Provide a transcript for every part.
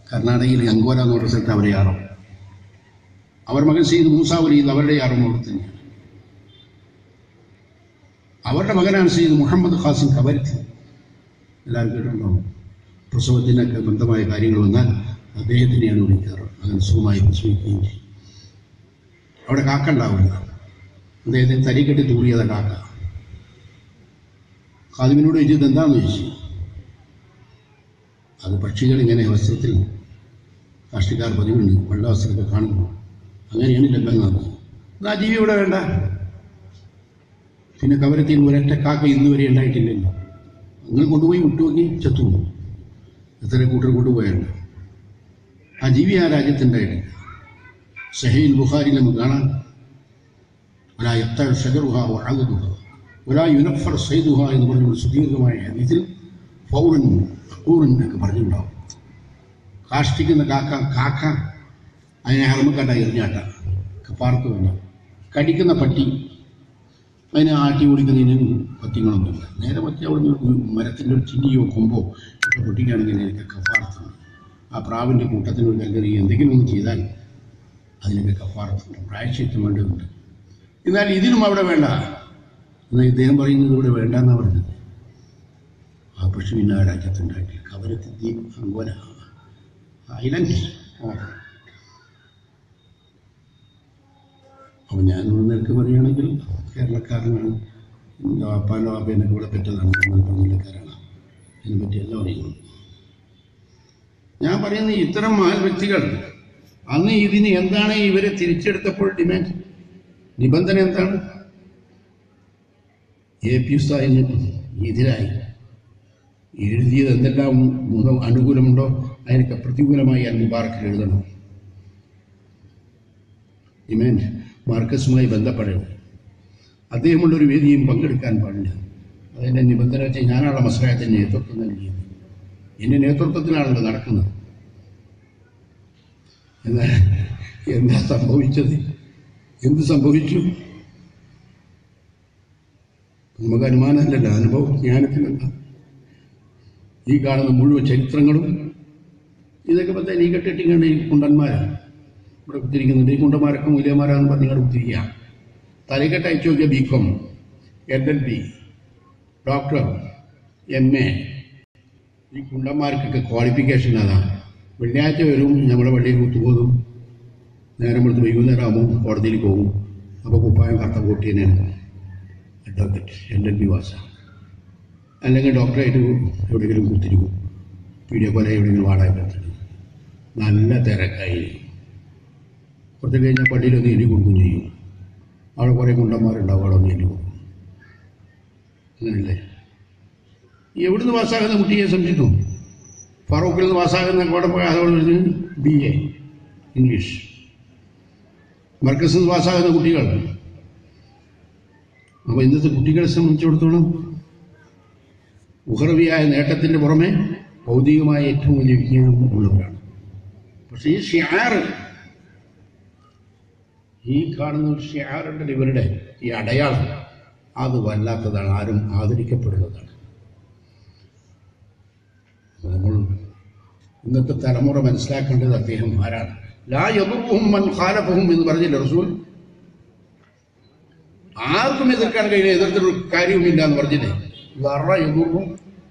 കർണാടകയിൽ അങ്കോല എന്ന് പറഞ്ഞ സ്ഥലത്ത് അവരെ യാറും അവർ മകൻ സെയ്ദ് മൂസാവലിയിൽ അവരുടെ യാറും അവിടെ തന്നെയാണ് അവരുടെ മകനാണ് സെയ്ദ് മുഹമ്മദ് ഖാസിം കബരത്ത് എല്ലാവരും കേട്ടിട്ടുണ്ടാവും പ്രസവത്തിനൊക്കെ ബന്ധമായ കാര്യങ്ങൾ വന്നാൽ അദ്ദേഹത്തിനെയാണ് വിളിക്കാറ് അങ്ങനെ സുഖമായി പ്രസവിക്കുകയും ചെയ്യും അവിടെ കാക്ക ഉണ്ടാവില്ല അദ്ദേഹത്തെ തരിക്കെട്ടി തൂറിയത കാക്ക ഖാദിമിനോട് ചോദിച്ചത് എന്താണെന്ന് ചോദിച്ചു അത് പക്ഷികൾ ഇങ്ങനെ വസ്ത്രത്തിൽ കാഷ്ടിക്കാർ പതിവുണ്ട് വെള്ള വസ്ത്രമൊക്കെ കാണുന്നു അങ്ങനെയാണ് ലഭ്യം നടന്നത് ആ ജീവി ഇവിടെ വേണ്ട പിന്നെ കവരത്തിൽ ഒരൊറ്റ കാക്ക ഇന്ന് വരെ ഉണ്ടായിട്ടില്ലല്ലോ നിങ്ങൾ കൊണ്ടുപോയി വിട്ടുനോക്കി ചത്തു എത്ര കൂട്ടർ കൊണ്ടുപോയുണ്ട് ആ ജീവി ആ രാജ്യത്തുണ്ടായിട്ടില്ല സഹീൽ ബുഖാരി നമുക്ക് കാണാം ഒരാ എത്ര ഷജറുഹ വഴകുതുക ഒരാ യുനഫർ സൈദുഹ എന്ന് പറഞ്ഞ സുദീർഘമായ ഹദീസിൽ ഫൗറൻ അക്കൂറൻ ഒക്കെ പറഞ്ഞിട്ടുണ്ടാവും കാഷ്ടിക്കുന്ന കാക്ക കാക്ക അതിനെ ഹർമ്മക്കട്ട എറിഞ്ഞാട്ട കപ്പാർക്ക് വേണ്ട കടിക്കുന്ന പട്ടി അതിനെ ആട്ടി ഓടിക്കുന്നതിന് പത്യങ്ങളൊന്നുമില്ല നേരെ പറ്റി അവിടെ മരത്തിൻ്റെ ഒരു ചിന്നിയോ കൊമ്പോ ഒക്കെ പൊട്ടിക്കുകയാണെങ്കിൽ എനിക്ക് കഫാർത്തുണ്ട് ആ പ്രാവിൻ്റെ കൂട്ടത്തിന് ഒരു കല്ലെറി എന്തെങ്കിലും ഒന്ന് ചെയ്താൽ അതിനൊക്കെ കഫാർത്തുണ്ട് പ്രായശ്ചിത്തം വേണ്ടതുണ്ട് എന്നാൽ ഇതിനും അവിടെ വേണ്ട എന്നാൽ ഇദ്ദേഹം പറയുന്നത് ഇവിടെ വേണ്ട എന്നാണ് പറഞ്ഞത് ആ പശുവിന് ആ രാജ്യത്തുണ്ടായിട്ടില്ല കവരത്തി ദ്വീപ് അങ്കോല ഐലൻഡ് അപ്പോൾ ഞാൻ ഒരു നിരക്ക് പറയുകയാണെങ്കിൽ കേരളക്കാരനാണ് എൻ്റെ വാപ്പാൻ്റെ വാപ്പേനൊക്കെ ഇവിടെ പറ്റതാണ് നമ്മൾ ജില്ലക്കാരാണ് അതിനെപ്പറ്റി എല്ലാം അറിയുന്നു ഞാൻ പറയുന്ന ഇത്തരം മഹൽ വ്യക്തികൾ അന്ന് ഇതിന് എന്താണ് ഇവരെ തിരിച്ചെടുത്തപ്പോൾ ഡിമാൻഡ് നിബന്ധന എന്താണ് എ പി ഉസ്താദിന് എതിരായി എഴുതിയത് എന്തെല്ലാം ഗുണം അനുകൂലമുണ്ടോ അതിനൊക്കെ പ്രതികൂലമായി അൽ മുബാറക്കിൽ എഴുതണം ഡിമാൻഡ് മാർക്കസുമായി ബന്ധപ്പെടണം അദ്ദേഹമുള്ള ഒരു വേദിയും പങ്കെടുക്കാൻ പാടില്ല അതിൻ്റെ നിബന്ധന വെച്ചാൽ ഞാനാണ് മസ്രായത്തിന് നേതൃത്വം നൽകിയത് എൻ്റെ നേതൃത്വത്തിലാണല്ലോ നടക്കുന്നത് എന്നാൽ എന്താ സംഭവിച്ചത് എന്ത് സംഭവിച്ചു നമുക്ക് അനുമാനമല്ലല്ലോ അനുഭവം ജ്ഞാനത്തിലല്ല ഈ കാണുന്ന മുഴുവൻ ചരിത്രങ്ങളും ഇതൊക്കെ പറ്റാൻ ഈ കെട്ടിട്ടിങ്ങണ്ട് ഈ കുണ്ടന്മാരാണ് ഇവിടെ കുത്തിരിക്കുന്നുണ്ട് ഈ കുണ്ടന്മാരൊക്കെ മൂല്യന്മാരാണെന്ന് പറഞ്ഞ് ഇങ്ങോട്ട് കുത്തിരിക്കുക തലക്കെട്ട് അയച്ചു നോക്കിയ B Com L L B doctor M A ഈ കുണ്ടന്മാർക്കൊക്കെ ക്വാളിഫിക്കേഷൻ അതാണ് വെള്ളിയാഴ്ച വരും നമ്മുടെ പള്ളിയിൽ കുത്തുപോകും നേരം വെളുത്ത് വൈകുന്നേരം ആകുമ്പോൾ കോടതിയിൽ പോകും അപ്പോൾ കുപ്പായം കറുത്ത കൂട്ടി തന്നെയാണ് അഡ്വക്കേറ്റ് എൽ എൽ ബി വാസ അല്ലെങ്കിൽ ഡോക്ടറായിട്ട് എവിടെയെങ്കിലും കുത്തിരിക്കും പീഡിയ പോലെ എവിടെയെങ്കിലും വാടക എടുത്തിട്ട് നല്ല തിരക്കായി കുറച്ച് കഴിഞ്ഞാൽ പള്ളിയിലൊന്ന് എലി കൊടുക്കും ചെയ്യും അവിടെ കുറേ കുണ്ടന്മാരുണ്ടാവും അവിടെ ഒന്ന് എലി കൊടുക്കും അങ്ങനല്ലേ എവിടുന്ന് പാസ്സാകുന്ന കുട്ടിയെ സംശയിക്കും ഫറൂഖിൽ നിന്ന് പാസ്സാകുന്ന കോടമ്പ അതോട് ബി എ ഇംഗ്ലീഷ് മർക്കസിൽ നിന്ന് പാസ്സാകുന്ന കുട്ടികൾ അപ്പോൾ ഇന്നത്തെ കുട്ടികളെ സംബന്ധിച്ചിടത്തോളം ഉഹർവിയായ നേട്ടത്തിൻ്റെ പുറമെ ഭൗതികമായ ഏറ്റവും വലിയ വിജ്ഞാനം ഉള്ളവരാണ് പക്ഷേ ഈ ഷിയാർ ഈ കാണുന്ന ഒരു ഷിയാറുണ്ട് ഇവരുടെ ഈ അടയാളം അത് വല്ലാത്തതാണ് ആരും ആദരിക്കപ്പെടുന്നതാണ് അപ്പോൾ നമ്മൾ ഇന്നത്തെ തലമുറ മനസ്സിലാക്കേണ്ടത് അദ്ദേഹം ആരാണ് ലാ യദുറുഹും മൻ ഖാലഫഹും എന്ന് പറഞ്ഞില്ല റസൂൽ ആർക്കും എതിർക്കാൻ കഴിയില്ല എതിർത്തൊരു കാര്യവുമില്ല എന്ന് പറഞ്ഞില്ലേ വറ യദുറുഹും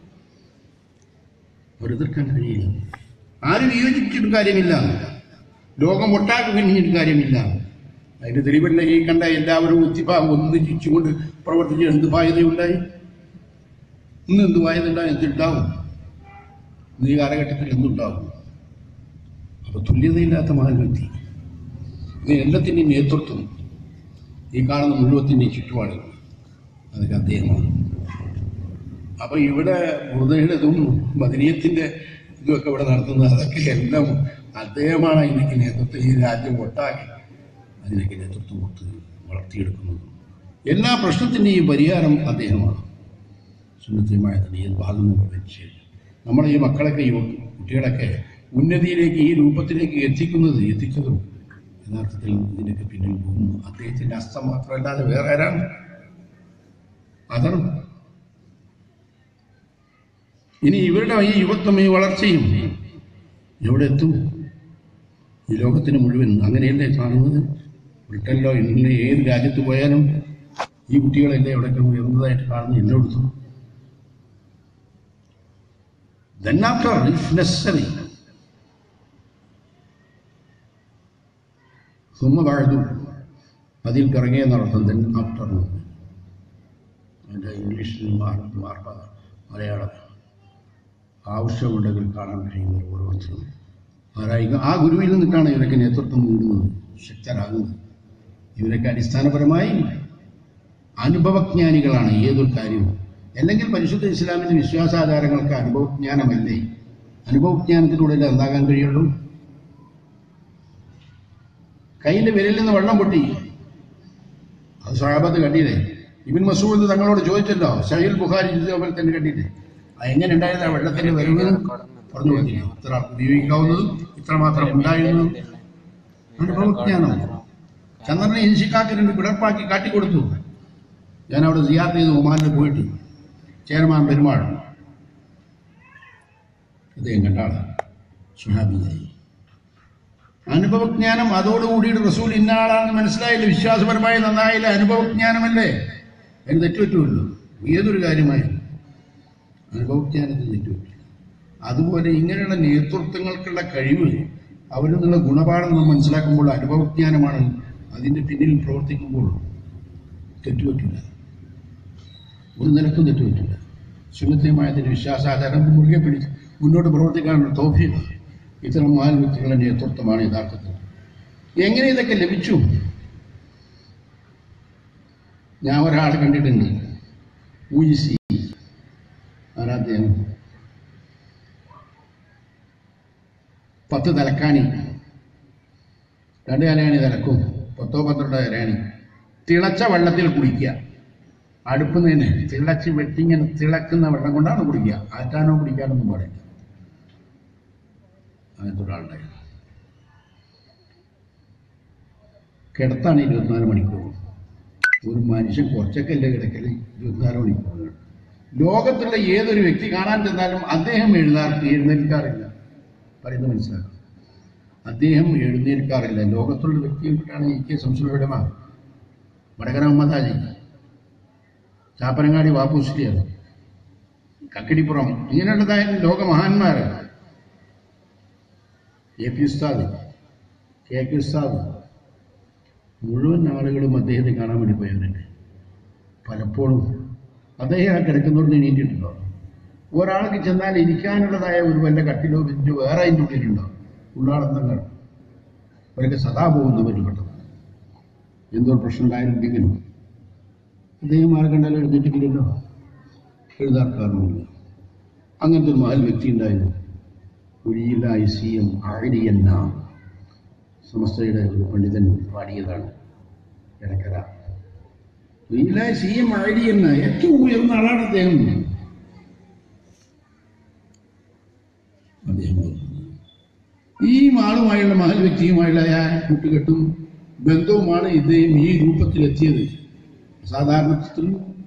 എതിർക്കാൻ കഴിയില്ല ആരും വിയോജിച്ചിട്ട് കാര്യമില്ല ലോകം ഒട്ടാകെ കഴിഞ്ഞിട്ട് കാര്യമില്ല അതിന്റെ തെളിവല്ല ഈ കണ്ട എല്ലാവരും ഒത്തിപ്പ ഒന്നിച്ചുകൊണ്ട് പ്രവർത്തിച്ച് എന്ത് ബാധ്യതയുണ്ടായി ഇന്ന് എന്ത് ബാധ്യത ഉണ്ടായി എന്തുണ്ടാവും ഇന്ന് ഈ കാലഘട്ടത്തിൽ എന്തുണ്ടാവും അപ്പൊ തുല്യതയില്ലാത്ത മഹാൻ വ്യക്തി ഇത് എല്ലാത്തിൻ്റെയും നേതൃത്വം ഈ കാണുന്ന മുഴുവത്തിൻ്റെയും ചുറ്റുപാടുകൾ അതൊക്കെ അദ്ദേഹമാണ് അപ്പൊ ഇവിടെ മൃതയുടേതും മദനീയത്തിന്റെ ഇതുമൊക്കെ ഇവിടെ നടത്തുന്നത് അതൊക്കെ എല്ലാം അദ്ദേഹമാണ് ഇതിനൊക്കെ നേതൃത്വം ഈ രാജ്യം ഒട്ടാകെ അതിനൊക്കെ നേതൃത്വം കൊടുത്ത് വളർത്തിയെടുക്കുന്നത് എല്ലാ പ്രശ്നത്തിൻ്റെയും പരിഹാരം അദ്ദേഹമാണ് സുന്നത്തിയുമായ ഈ ഭാഗം വെച്ച് നമ്മുടെ ഈ മക്കളൊക്കെ യുവ കുട്ടികളൊക്കെ ഉന്നതിയിലേക്ക് ഈ രൂപത്തിലേക്ക് എത്തിക്കുന്നത് എത്തിച്ചതും യഥാർത്ഥത്തിൽ ഇതിനൊക്കെ പിന്നിൽ പോകും അദ്ദേഹത്തിന്റെ അസ്തം മാത്രമല്ലാതെ വേറെ ആരാണ് അതാണ് ഇനി ഇവരുടെ ഈ യുവത്വം ഈ വളർച്ചയും എവിടെ എത്തും ഈ ലോകത്തിന് മുഴുവൻ അങ്ങനെയല്ലേ കാണുന്നത് ബ്രിട്ടനിലോ ഇന്ത്യയിലെ ഏത് രാജ്യത്ത് പോയാലും ഈ കുട്ടികളല്ലേ എവിടെയൊക്കെ ഉയർന്നതായിട്ട് കാണുന്നത് എല്ലായിടത്തും then after if necessary Suma വാഴ്ന്നു അതിൽ പിറങ്ങിയെന്നർത്ഥം then after അതിൻ്റെ ഇംഗ്ലീഷിൽ മാർ- മാർപ്പ മലയാളം ആവശ്യമുണ്ടെങ്കിൽ കാണാൻ കഴിയുന്നത് ഓരോരുത്തരും ആരായിരിക്കും ആ ഗുരുവിൽ നിന്നിട്ടാണ് ഇവരൊക്കെ നേതൃത്വം നേടുന്നത് ശക്തരാകുന്നത് ഇവരൊക്കെ അടിസ്ഥാനപരമായി അനുഭവജ്ഞാനികളാണ് ഏതൊരു കാര്യവും അല്ലെങ്കിൽ പരിശുദ്ധ ഇസ്ലാമിന്റെ വിശ്വാസാചാരങ്ങൾക്ക് അനുഭവജ്ഞാനമല്ലേ അനുഭവജ്ഞാനത്തിലൂടെ എന്താകാൻ കഴിയുള്ളൂ കയ്യിന്റെ വിരലിൽ നിന്ന് വെള്ളം പൊട്ടി അത് സ്വഹാബത്ത് കണ്ടില്ലേ ഇബിൻ മസൂദ് തങ്ങളോട് ചോദിച്ചല്ലോ ഷഹീൽ ബുഖാരി പോലെ തന്നെ കണ്ടില്ലേ അത് എങ്ങനെ ഉണ്ടായത് ആ വെള്ളത്തിന്റെ വരവ് പറഞ്ഞു കൊടുത്തില്ല ഇത്ര ഉപയോഗിക്കാവുന്നതും ഇത്രമാത്രം ഉണ്ടായിരുന്നതും അനുഭവജ്ഞാനം ചന്ദ്രനെ ഇൻഷിക്കാക്ക് രണ്ട് പിളർപ്പാക്കി കാട്ടിക്കൊടുത്തു ഞാൻ അവിടെ സിയാർത്ത് ചെയ്ത് ഒമാനിൽ പോയിട്ട് ചേരമാൻ പെരുമാൾ അദ്ദേഹം കണ്ടാണ് സുഹാബിയായി അനുഭവജ്ഞാനം അതോടുകൂടിയിട്ട് റസൂൽ ഇന്ന ആളാണെന്ന് മനസ്സിലായില്ല വിശ്വാസപരമായി നന്നായില്ല അനുഭവജ്ഞാനമല്ലേ അതിന് തെറ്റുപറ്റുമല്ലോ ഏതൊരു കാര്യമായാലും അനുഭവജ്ഞാനത്തിന് തെറ്റുപറ്റില്ല അതുപോലെ ഇങ്ങനെയുള്ള നേതൃത്വങ്ങൾക്കുള്ള കഴിവ് അവരിൽ നിന്നുള്ള ഗുണപാഠം നാം മനസ്സിലാക്കുമ്പോൾ അനുഭവജ്ഞാനമാണ് അതിൻ്റെ പിന്നിൽ പ്രവർത്തിക്കുമ്പോൾ തെറ്റുപറ്റില്ല ഒരു നിലക്കും തെറ്റുപറ്റില്ല സുന്നത്യമായതിൻ്റെ വിശ്വാസാചാരം മുറുകെ പിടിച്ച് മുന്നോട്ട് പ്രവർത്തിക്കാനുള്ള തോഫിയാണ് ഇത്തരം മഹാൻ വ്യക്തികളുടെ നേതൃത്വമാണ് യഥാർത്ഥത്തിൽ എങ്ങനെ ഇതൊക്കെ ലഭിച്ചു ഞാൻ ഒരാളെ കണ്ടിട്ടുണ്ട് ഊയിസി ആരാധ്യം പത്ത് തലക്കാണി രണ്ട് തലയാണി തലക്കും പത്തോ പന്ത്രണ്ടോ തലയാണി തിളച്ച വെള്ളത്തിൽ കുടിക്കുക അടുപ്പ് തന്നെ തിളച്ച് വെട്ടിങ്ങനെ തിളക്കുന്ന വെള്ളം കൊണ്ടാണ് കുടിക്കുക ആറ്റാനോ കുടിക്കാനൊന്നും പാടില്ല അങ്ങനത്തെ ഒരാളുണ്ടായിരുന്നു കിടത്താണ് ഇരുപത്തിനാല് മണിക്കൂർ ഒരു മനുഷ്യൻ കുറച്ചൊക്കെ അല്ലേ കിടക്കല് ഇരുപത്തിനാല് മണിക്കൂർ ലോകത്തുള്ള ഏതൊരു വ്യക്തി കാണാൻ ചെന്നാലും അദ്ദേഹം എഴുതാ എഴുന്നേൽക്കാറില്ല പറയുന്നത് മനസ്സിലാക്കും അദ്ദേഹം എഴുന്നേൽക്കാറില്ല ലോകത്തുള്ള വ്യക്തികൾക്കാണ് ഇ കെ സംസുലടമ വടകര അമ്മദാജി ചാപ്പനങ്ങാടി വാപ്പുശ്രീയാണ് കക്കിടിപ്പുറം ഇങ്ങനെയുള്ളതായ ലോകമഹാന്മാർ എ പി ഉസ്താദ് കെ കെ ഉസ്താദ് മുഴുവൻ ആളുകളും അദ്ദേഹത്തെ കാണാൻ വേണ്ടി പോയവരുണ്ട് പലപ്പോഴും അദ്ദേഹം ആ കിടക്കുന്നോട് എണീറ്റിട്ടുണ്ടോ ഒരാൾക്ക് ചെന്നാൽ ഇരിക്കാനുള്ളതായ ഒരു വല്ല കട്ടിലോ ബെഞ്ചോ വേറെ അതിൻ്റെ ഉള്ളിലുണ്ടോ ഉള്ളാളന്തങ്ങൾ അവരൊക്കെ സദാ പോകുന്നവരിൽ പെട്ടതാണ് എന്തോ പ്രശ്നം ഉണ്ടായിരുന്നെങ്കിലും അദ്ദേഹം ആരെ കണ്ടാലും എഴുന്നേറ്റിട്ടില്ലല്ലോ എഴുതാക്കാറുമില്ല അങ്ങനത്തെ ഒരു മഹൽ വ്യക്തി ഉണ്ടായിരുന്നു ഒഴിയിലായി സി എം ആഴിയന്ന സമസ്തയുടെ ഒരു പണ്ഡിതൻ പാടിയതാണ് ഇടക്കര ഒഴിയിലായി സി എം ആഴിയന്ന ഏറ്റവും ഉയർന്ന ആളാണ് അദ്ദേഹം അദ്ദേഹം ഈ ആളുമായുള്ള മഹൽ വ്യക്തിയുമായുള്ള ആ കൂട്ടുകെട്ടും ബന്ധവുമാണ് ഇദ്ദേഹം ഈ രൂപത്തിലെത്തിയത് സാധാരണത്തിൽ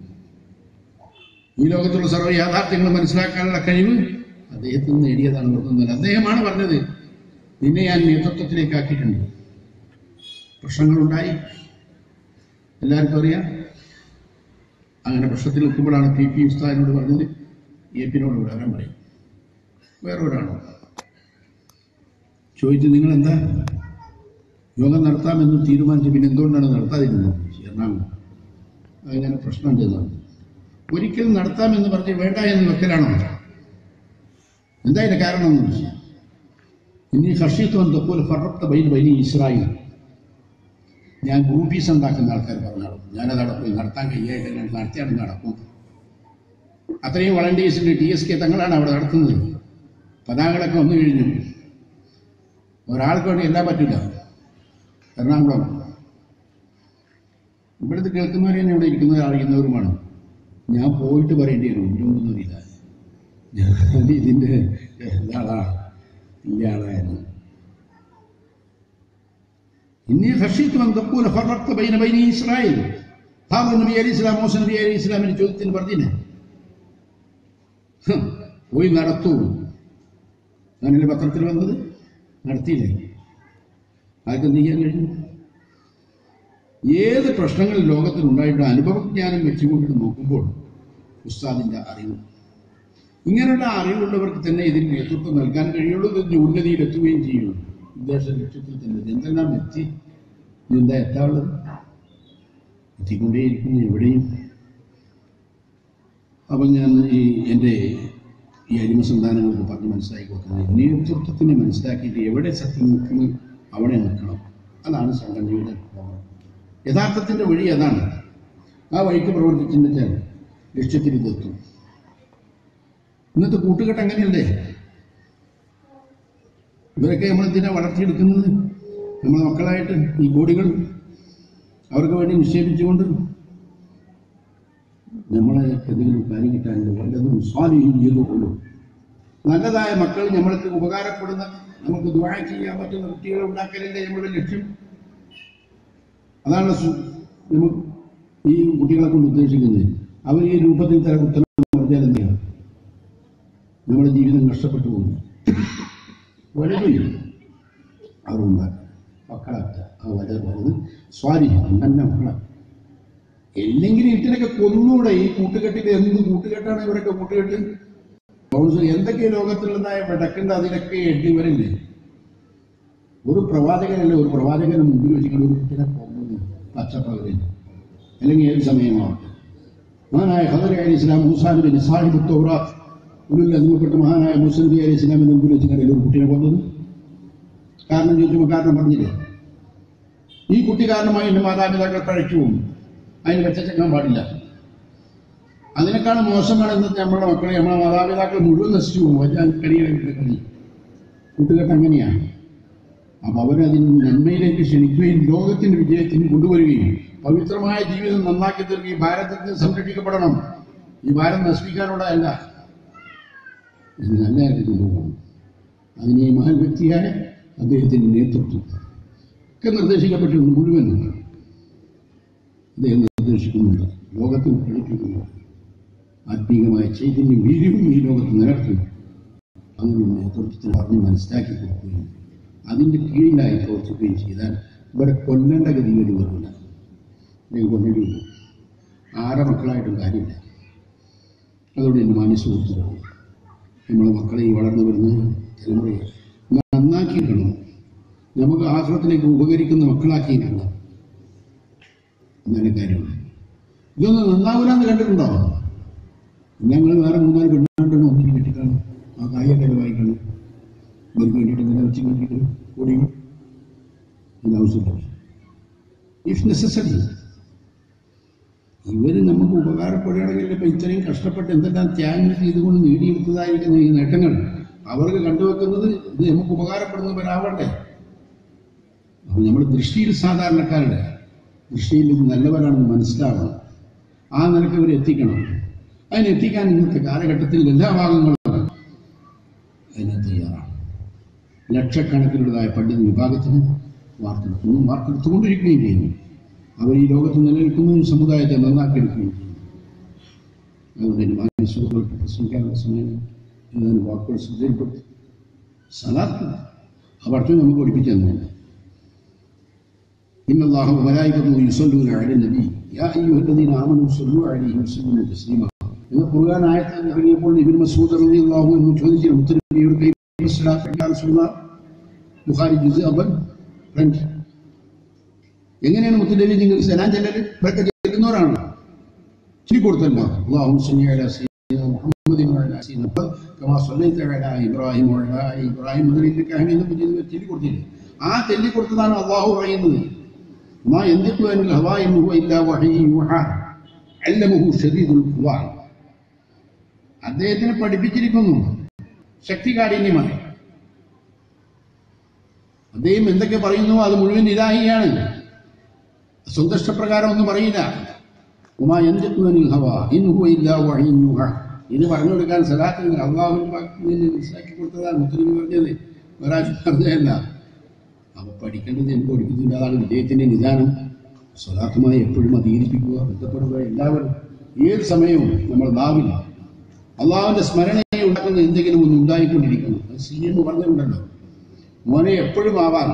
ഈ ലോകത്തുള്ള സർവ്വ യാഥാർത്ഥ്യങ്ങൾ മനസ്സിലാക്കാനുള്ള കഴിവ് അദ്ദേഹത്തിൽ നിന്ന് നേടിയതാണ് ഓർക്കുന്നത് അദ്ദേഹമാണ് പറഞ്ഞത് നിന്നെ ഞാൻ നേതൃത്വത്തിലേക്ക് ആക്കിയിട്ടുണ്ട് പ്രശ്നങ്ങളുണ്ടായി എല്ലാവർക്കും അറിയാം അങ്ങനെ പ്രശ്നത്തിൽ എത്തുമ്പോഴാണ് പി പി ഉസ്താദിനോട് പറഞ്ഞത് എ പിന്നോട് വരാൻ പറയും വേറെ ഒരാളോ ചോദിച്ചു നിങ്ങൾ എന്താ യോഗം നടത്താമെന്ന് തീരുമാനിച്ചു പിന്നെ എന്തുകൊണ്ടാണ് നടത്താതിരുന്നത് എറണാകുളം അങ്ങനെ പ്രശ്നം ചെയ്തതാണ് ഒരിക്കലും നടത്താമെന്ന് പറഞ്ഞ് വേണ്ട എന്ന് വെക്കലാണോ എന്താ ഇതിന്റെ കാരണം എന്ന് ചോദിച്ചു ഇനി ഹർഷിത്വം തൊപ്പോൾ ഫറക്ത ബൈൻ ബൈനി ഇസ്രായേൽ ഞാൻ ഗ്രൂപ്പീസ് ഉണ്ടാക്കുന്ന ആൾക്കാർ പറഞ്ഞു നടക്കും ഞാനത് അവിടെ നടത്താൻ കഴിയായിട്ട് ഞാൻ നടത്തിയാണ് നടക്കും അത്രയും വളണ്ടിയേഴ്സിന്റെ ടി എസ് കെ തങ്ങളാണ് അവിടെ നടത്തുന്നത് പതാകകളൊക്കെ വന്നു കഴിഞ്ഞു ഒരാൾക്ക് വേണ്ടി എല്ലാം പറ്റില്ല എറണാകുളം ഇവിടുത്തെ കേൾക്കുന്നവർ തന്നെ ഇവിടെ ഇരിക്കുന്നവർ അറിയുന്നവരുമാണ് ഞാൻ പോയിട്ട് പറയേണ്ടി വരും ഇതിനൊന്നും അറിയില്ല ഞാൻ ഇതിൻ്റെ ഇയാളാ ഇയാളായിരുന്നു إني خشيت أن تقول فرقت بين بني إسرائيل قال النبي عليه السلام موسى النبي عليه السلام ചോദ്യത്തിന് പറഞ്ഞിനെ പോയി നടത്തൂ ഞാനിന്റെ പത്രത്തിൽ വന്നത് നടത്തിയില്ലേ ആർക്കും എന്ത് ചെയ്യാൻ കഴിഞ്ഞു ഏത് പ്രശ്നങ്ങൾ ലോകത്തിൽ ഉണ്ടായിട്ട് അനുഭവജ്ഞാനം വെച്ചുകൊണ്ടിട്ട് നോക്കുമ്പോൾ ഉസ്താദിന്റെ അറിവ് ഇങ്ങനെയുള്ള അറിവുള്ളവർക്ക് തന്നെ ഇതിന് നേതൃത്വം നൽകാൻ കഴിയുള്ളൂ ഇതിന്റെ ഉന്നതിയിലെത്തുകയും ചെയ്യുള്ളൂ ഉദ്ദേശ ലക്ഷ്യത്തിൽ തന്നെ ഇത് എന്തെല്ലാം എത്തി ഇതെന്താ എത്താനുള്ളത് എത്തിക്കൊണ്ടേയിരിക്കുന്നു എവിടെയും അപ്പം ഞാൻ ഈ എൻ്റെ ഈ അരിമ സന്താനങ്ങൾക്ക് പറഞ്ഞ് മനസ്സിലാക്കി കൊടുക്കുന്നത് നേതൃത്വത്തിനെ മനസ്സിലാക്കിയിട്ട് എവിടെ സത്യം നിൽക്കുന്നു അവിടെ നിൽക്കണം അതാണ് സംഘടനയുടെ പോകണം യഥാർത്ഥത്തിൻ്റെ വഴി അതാണ് ആ വഴിക്ക് പ്രവർത്തിച്ചിട്ടുണ്ടെങ്കിൽ ലക്ഷ്യത്തിൽ ഇതെത്തും ഇന്നത്തെ കൂട്ടുകെട്ട് അങ്ങനെയല്ലേ ഇവരൊക്കെ നമ്മൾ എന്തിനാ വളർത്തിയെടുക്കുന്നത് നമ്മളെ മക്കളായിട്ട് ഈ കോടികൾ അവർക്ക് വേണ്ടി നിക്ഷേപിച്ചുകൊണ്ട് നമ്മളെ എന്തെങ്കിലും കാര്യം കിട്ടാനുണ്ട് വല്ലതും സ്വാധീനം ചെയ്തുകൊള്ളൂ നല്ലതായ മക്കൾ നമ്മൾക്ക് ഉപകാരപ്പെടുന്ന നമുക്ക് ദ്വാഴ ചെയ്യാൻ പറ്റുന്ന കുട്ടികളെ ഉണ്ടാക്കലല്ലേ നമ്മുടെ ലക്ഷ്യം അതാണ് സു- നമുക്ക് ഈ കുട്ടികളെ കൊണ്ട് ഉദ്ദേശിക്കുന്നത് അവർ ഈ രൂപത്തിൽ തരം ഉത്തരം പറഞ്ഞാൽ എന്താണ് നമ്മുടെ ജീവിതം നഷ്ടപ്പെട്ടു പോകുന്നു വലുതും അവരുണ്ടാക്കുക മക്കളാക്കുക ആ വലുത് വലുത് സ്വാധീനം തന്നെ മക്കളാക്കുക എല്ലെങ്കിലും ഇതിനൊക്കെ കൊന്നൂടെ ഈ കൂട്ടുകെട്ടിൽ എന്ത് കൂട്ടുകെട്ടാണ് ഇവരൊക്കെ കൂട്ടുകെട്ട് കൗൺസിൽ എന്തൊക്കെ ലോകത്തിലുള്ളതായ വിടക്കേണ്ട അതിലൊക്കെ എട്ടി വരില്ലേ ഒരു പ്രവാചകനല്ല ഒരു പ്രവാചകന് മുമ്പിൽ വെച്ചിട്ട് ഒരു കുട്ടിനെ കൊന്നു പച്ചപ്പകലിൽ അല്ലെങ്കിൽ ഏത് സമയമാവട്ടെ മഹാനായ ഖദർ അലി ഇസ്ലാം മൂസാനബി സാഹിബ് തൗറാത്ത് ഉള്ളിൽ അനുഭവപ്പെട്ട മഹാനായ മൂസ നബി അലി ഇസ്ലാമിന് മുമ്പിൽ വെച്ചിട്ട് ഒരു കുട്ടിനെ കൊന്നത് കാരണം ചോദിക്കുമ്പോൾ കാരണം പറഞ്ഞില്ലേ ഈ കുട്ടി കാരണമായി എൻ്റെ മാതാപിതാക്കൾ പഴച്ചു പോകും അതിന് വെച്ചേക്കാൻ പാടില്ല അതിനേക്കാൾ മോശമാണ് ഇന്നത്തെ നമ്മുടെ മക്കളെ നമ്മുടെ മാതാപിതാക്കൾ മുഴുവൻ നശിച്ചു പോകും വലിയ കളിയുടെ കളി കൂട്ടുകെട്ട് അങ്ങനെയാണ് അപ്പൊ അവരതിന് നന്മയിലേക്ക് ക്ഷണിക്കുകയും ലോകത്തിന്റെ വിജയത്തിന് കൊണ്ടുവരികയും പവിത്രമായ ജീവിതം നന്നാക്കി തീർക്കുകയും ഭാരതത്തിന് സംരക്ഷിക്കപ്പെടണം ഈ ഭാരതം നശിപ്പിക്കാനുള്ളതല്ല ഇത് നല്ല കാര്യത്തിൽ കൊണ്ടുപോകണം അതിന് ഈ മഹാൻ വ്യക്തിയായ അദ്ദേഹത്തിന്റെ നേതൃത്വം ഒക്കെ നിർദ്ദേശിക്കപ്പെട്ടിരുന്നു മുഴുവൻ അദ്ദേഹം നിർദ്ദേശിക്കുന്നുണ്ട് ലോകത്തിൽ പഠിപ്പിക്കുന്നുണ്ട് ആത്മീകമായ ചൈതന്യം വീര്യവും ഈ ലോകത്ത് നിലനിർത്തുന്നു അങ്ങനെ നേതൃത്വത്തിൽ പറഞ്ഞ് മനസ്സിലാക്കി കൊടുക്കുകയും അതിൻ്റെ കീഴിലായി പ്രവർത്തിക്കുകയും ചെയ്താൽ ഇവിടെ കൊല്ലേണ്ട ഗതി വരി വരില്ല അല്ലെങ്കിൽ കൊല്ലേണ്ടി വരും ആരെ മക്കളായിട്ടും കാര്യമില്ല അതോടെ എൻ്റെ മാന്യ സുഹൃത്തുക്കൾ നമ്മളെ മക്കളെ ഈ വളർന്നു വരുന്ന തലമുറയെ നന്നാക്കിയിടണം നമുക്ക് ആശ്രമത്തിലേക്ക് ഉപകരിക്കുന്ന മക്കളാക്കിയിട്ടുണ്ട് എന്നാലും കാര്യമുള്ളൂ ഇതൊന്നും നന്നാവില്ലാന്ന് കണ്ടിട്ടുണ്ടോ ഞങ്ങൾ വേറെ മൂന്നാല് പെണ്ണാണ്ടാണ് ഒന്നിന് കെട്ടിക്കാണ് ആ കായൊക്കെ വായിക്കണം ഇവർക്ക് വേണ്ടിയിട്ട് ഇങ്ങനെ വെച്ച് കണ്ടിട്ട് കൂടിയും ഇതിന് ആവശ്യമില്ല ഇഫ് നെസസറി ഇവർ നമുക്ക് ഉപകാരപ്പെടുകയാണെങ്കിൽ ഇപ്പം ഇത്രയും കഷ്ടപ്പെട്ട് എന്തെല്ലാം ത്യാഗങ്ങൾ ചെയ്തുകൊണ്ട് നേടിയെടുത്തതായിരിക്കുന്ന ഈ നേട്ടങ്ങൾ അവർക്ക് കണ്ടുവെക്കുന്നത് ഇത് നമുക്ക് ഉപകാരപ്പെടുന്നവരാവണ്ടേ അപ്പോൾ നമ്മുടെ ദൃഷ്ടിയിൽ സാധാരണക്കാരുടെ ദൃഷ്ടിയിൽ ഇത് നല്ലവരാണെന്ന് മനസ്സിലാവണം ആ നിലക്ക് ഇവർ എത്തിക്കണം അതിനെത്തിക്കാൻ ഇന്നത്തെ കാലഘട്ടത്തിൽ എല്ലാ ഭാഗങ്ങളും അതിന് തയ്യാറാണ് ലക്ഷക്കണക്കിനുള്ളതായ പണ്ഡിത വിഭാഗത്തിന് വാർത്തെടുക്കുന്നു വാർത്തെടുത്തുകൊണ്ടിരിക്കുകയും ചെയ്യുന്നു അവർ ഈ ലോകത്ത് നിലനിൽക്കുന്ന ഈ സമുദായത്തെ നന്നാക്കിയെടുക്കുകയും ചെയ്യുന്നു അതുകൊണ്ട് ഇനി മാനസുഖങ്ങൾക്ക് പ്രസംഗിക്കാനുള്ള സമയം ഏതാനും വാക്കുകൾ ശ്രദ്ധയിൽപ്പെടുത്തി സലാത്ത് ആ പഠിത്തം നമുക്ക് പഠിപ്പിച്ചു തന്നെ إن الله وملائكته يصلون على النبي يا أيها الذين آمنوا صلوا عليه وسلموا تسليما എന്ന ഖുർആൻ ആയത്ത് ഇറങ്ങിയപ്പോൾ ഇബിൻ മസൂദ് റളിയല്ലാഹു അൻഹു ചോദിച്ചു മുത്തനബിയോട് കൈഫ സ്വലാത്തു യാ റസൂലല്ലാഹ് ബുഖാരി ജുസ് അവൽ ഫ്രണ്ട് എങ്ങനെയാണ് മുത്തനബി നിങ്ങൾ സലാം ചെല്ലൽ ഇവരൊക്കെ ചെല്ലുന്നവരാണ് ചൊല്ലി കൊടുത്തല്ല അല്ലാഹു സല്ലി അലാ സയ്യിദിന മുഹമ്മദിൻ വഅലാ സയ്യിദിന കമാ സല്ലൈത അലാ ഇബ്രാഹിം വഅലാ ആലി ഇബ്രാഹിം മുതലിലേക്ക് ഹമീദ് മജീദ് ചൊല്ലി കൊടുത്തില്ലേ ആ ചൊല്ലി കൊടുത്തതാണ് അള്ളാഹു പറയുന്നത് ما ينطق عن الهوى إن هو إلا وحي يوحى علمه شديد القوى അദ്ദേഹത്തിനെ പഠിപ്പിച്ചിരിക്കുന്നു ശക്തികാഠിന്യമായി അദ്ദേഹം എന്തൊക്കെ പറയുന്നു അത് മുഴുവൻ ഇലാഹിയാണ് സ്വന്തം ഇഷ്ടപ്രകാരം ഒന്നും പറയില്ല ഉമാ എന്തിൽ ഹവ ഇൻഹു ഇല്ല വഹിയൂഹ ഇത് പറഞ്ഞു കൊടുക്കാൻ സലാത്തിന് അള്ളാഹുവിന്റെ ഭാഗത്ത് നിന്ന് മനസ്സിലാക്കി കൊടുത്തതാണ് മുസ്ലിം പറഞ്ഞത് വേറെ ആരും പറഞ്ഞതല്ല അവ പഠിക്കേണ്ടത് എനിക്ക് പഠിക്കുന്നില്ല അതാണ് വിജയത്തിന്റെ നിദാനം സ്വലാത്തുമായി എപ്പോഴും അധീരിപ്പിക്കുക ബന്ധപ്പെടുക എല്ലാവരും ഏത് സമയവും നമ്മൾ നാവില്ല അള്ളാഹുവിന്റെ സ്മരണയെ ഉണ്ടാക്കുന്ന എന്തെങ്കിലും ഒന്ന് ഉണ്ടായിക്കൊണ്ടിരിക്കണം അത് സി എന്ന് പറഞ്ഞിട്ടുണ്ടല്ലോ മോനെ എപ്പോഴും ആവാം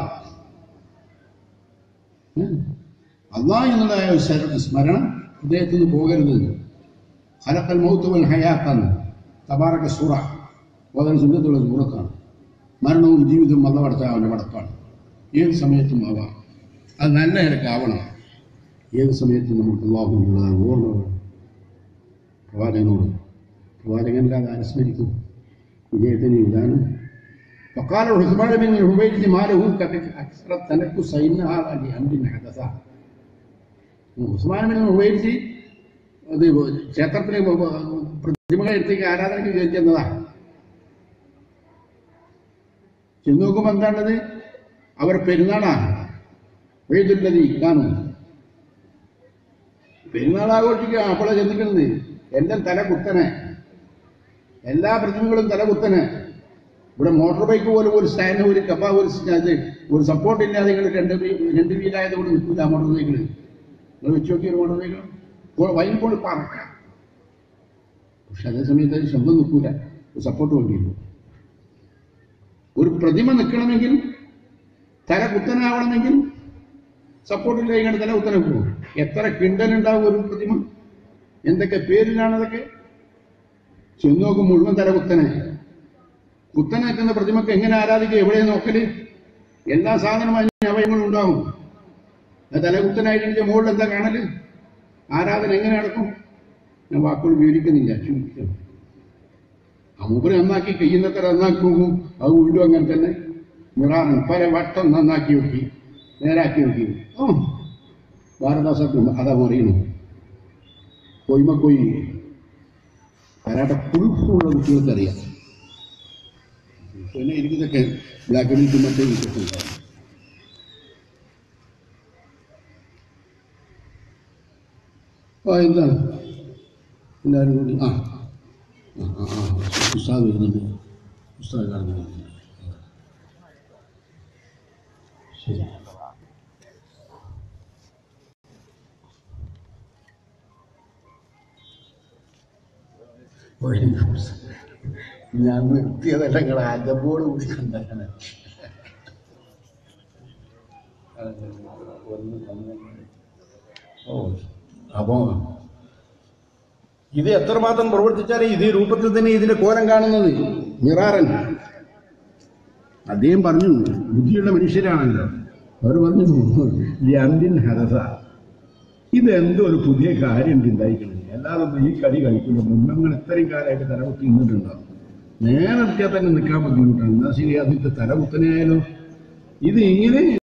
അള്ളാ എന്നുള്ള ആ ഒരു സ്മര- സ്മരണം ഹൃദയത്തിൽ നിന്ന് പോകരുത് ഹലക്കൽ മൗത്തുവൽ ഹയാത്താണ് തബാറക സൂറ വളരെ സുഖത്തുള്ള സൂറത്താണ് മരണവും ജീവിതവും അല്ല പടച്ച അവൻ്റെ പടപ്പാണ് ഏത് സമയത്തും ആവാം അത് നല്ല നിരക്കാവണം ഏത് സമയത്തും നമുക്ക് അള്ളാഹുവിനുള്ള ഓർമ്മ വേണം പ്രവാചകനോട് പ്രവാചകനില്ലാതെ അനുസ്മരിക്കും വിജയത്തിന് ഇതാണ് وقال عثمان بن عبيد ما له أكثر التنكس إنها لأمر حدث ഉസ്മാൻ ബിൻ ഉബൈദ് അത് ക്ഷേത്രത്തിലെ പ്രതിമകളെ എടുത്തേക്ക് ആരാധനയ്ക്ക് ചെന്നതാ ചെന്ന് നോക്കുമ്പോൾ എന്താണത് അവർ പെരുന്നാളാണ് വെയ്തുല്ലതി കാണും പെരുന്നാൾ ആഘോഷിക്കുക അപ്പോഴാണ് ചെന്നിട്ടുണ്ട് എല്ലാം തല കുത്തനെ എല്ലാ പ്രതിമകളും തല കുത്തനെ ഇവിടെ മോട്ടോർ ബൈക്ക് പോലും ഒരു സ്റ്റാൻഡ് ഒരു കപ്പ ഒരു സ്റ്റ- ഇത് ഒരു സപ്പോർട്ട് ഇല്ലാതെ നിങ്ങൾ രണ്ട് വീ- രണ്ട് വീലായത് കൊണ്ട് നിൽക്കില്ല മോട്ടോർ സൈക്കിൾ നിങ്ങൾ വെച്ച് നോക്കിയ ഒരു മോട്ടോർ സൈക്കിൾ വൈൻ കൊണ്ട് പറക്കാം പക്ഷെ അതേ സമയത്ത് അത് ശബ്ദം നിൽക്കൂല ഒരു സപ്പോർട്ട് വേണ്ടിയുള്ളൂ ഒരു പ്രതിമ നിൽക്കണമെങ്കിൽ തല കുത്തനാവണമെങ്കിൽ സപ്പോർട്ടില്ല ഇങ്ങനെ തല കുത്തനെ പോകും എത്ര കിണ്ടലുണ്ടാവും ഒരു പ്രതിമ എന്തൊക്കെ പേരിലാണ് അതൊക്കെ ചെന്ന് നോക്കും മുഴുവൻ തല കുത്തനെ കുത്തനെ നിൽക്കുന്ന പ്രതിമക്ക് എങ്ങനെ ആരാധിക്കുക എവിടെ നോക്കല് എല്ലാ സാധനവും അതിന് അവയവങ്ങളും ഉണ്ടാവും ആ തല കുത്തനായിട്ട് മുകളിൽ എന്താ കാണല് ആരാധന എങ്ങനെ നടക്കും ഞാൻ വാക്കുകൾ വിവരിക്കുന്നില്ല ചുരുക്കം ആ മൂപ്പര് നന്നാക്കി കഴിയുന്നത്ര നന്നാക്കി നോക്കും അത് വീണ്ടും അങ്ങനെ തന്നെ മിറാറൻ പല വട്ടം നന്നാക്കി നോക്കി നേരാക്കി നോക്കി ഓ ഭാരതാസക്കും അതാ മറിയണു കൊയ്മ കൊയ് കരാട്ട കുളിപ്പുള്ള കുട്ടികൾക്കറിയാം പിന്നെ എനിക്കിതൊക്കെ ബ്ലാക്ക് ബെൽറ്റ് മറ്റേ കിട്ടുന്നുണ്ടാവും ആ എന്താണ് എല്ലാവരും കൂടി ആ ആ ആ ആ ഉസ്താദ് വരുന്നുണ്ട് ഉസ്താദ് കാണുന്നു വരുന്നുണ്ട്. ശരി ഞാൻ നിർത്തിയതല്ല നിങ്ങൾ അകമ്പോട് കൂടി കണ്ടാണ് ഓ അപ്പോ ഇത് എത്രമാത്രം പ്രവർത്തിച്ചാലേ ഇത് ഈ രൂപത്തിൽ തന്നെ ഇതിന്റെ കോലം കാണുന്നത് മിറാറൻ അദ്ദേഹം പറഞ്ഞു ബുദ്ധിയുള്ള മനുഷ്യരാണല്ലോ അവർ പറഞ്ഞു ലന്തിൻ ഹരസ ഇതെന്തോ ഒരു പുതിയ കാര്യം ഉണ്ടായിക്കണം അല്ലാതെ ഒന്നും ഈ കളി കളിക്കില്ല മുന്നങ്ങൾ ഇത്രയും കാലമായിട്ട് തലകുത്തി നിന്നിട്ടുണ്ടാവും നേരെ നിർത്തിയാൽ തന്നെ നിൽക്കാൻ ബുദ്ധിമുട്ടാണ് എന്നാൽ ശരി അതിന്റെ തലകുത്തനെയായാലും ഇത് ഇങ്ങനെ